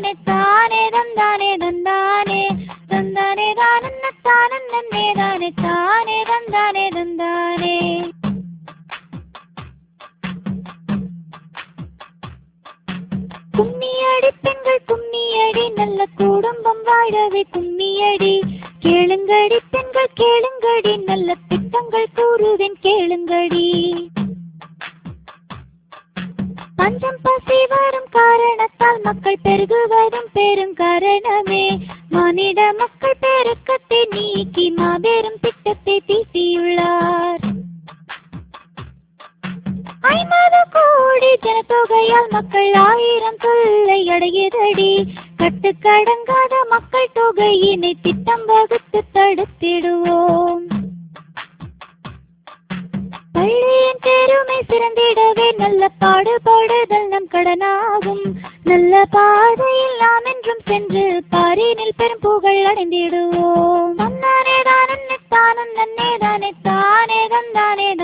தானே தானே தந்தானே தந்தானே தந்தானே தானன்ன தானன்னே தானே தானே தந்தானே தந்தானே கும்மியடி பெண்கள் கும்மியடி நல்ல குடும்பம் வாழவே கும்மியடி கேளுங்கடி பெண்கள் கேளுங்கடி நல்ல திட்டங்கள் கூறுவேன் கேளுங்கடி பஞ்சம் பசி வரும் காரணத்தால் மக்கள் பெருகுவதும் பெரும் காரணமே மானிட மக்கள் பெருக்கத்தை நீக்கி மாபெரும் திட்டத்தை தீட்டியுள்ளார் ஐம்பது கோடி ஜனத்தொகையால் மக்கள் ஆயிரம் தொல்லை அடையுதடி கட்டுக்கடங்காத மக்கள் தொகையினை திட்டம் வகுத்து தடுத்திடுவோம் பள்ளியின் பெருமை சிறந்திடவே நல்ல பாடுபடுதல் நம் கடனாகும் நல்ல பாதையில் நாம் என்றும் சென்று பாரினில் பெரும் புகழ் அடைந்திடுவோம் தந்தானே தானே தானே தானே தானே தந்தானே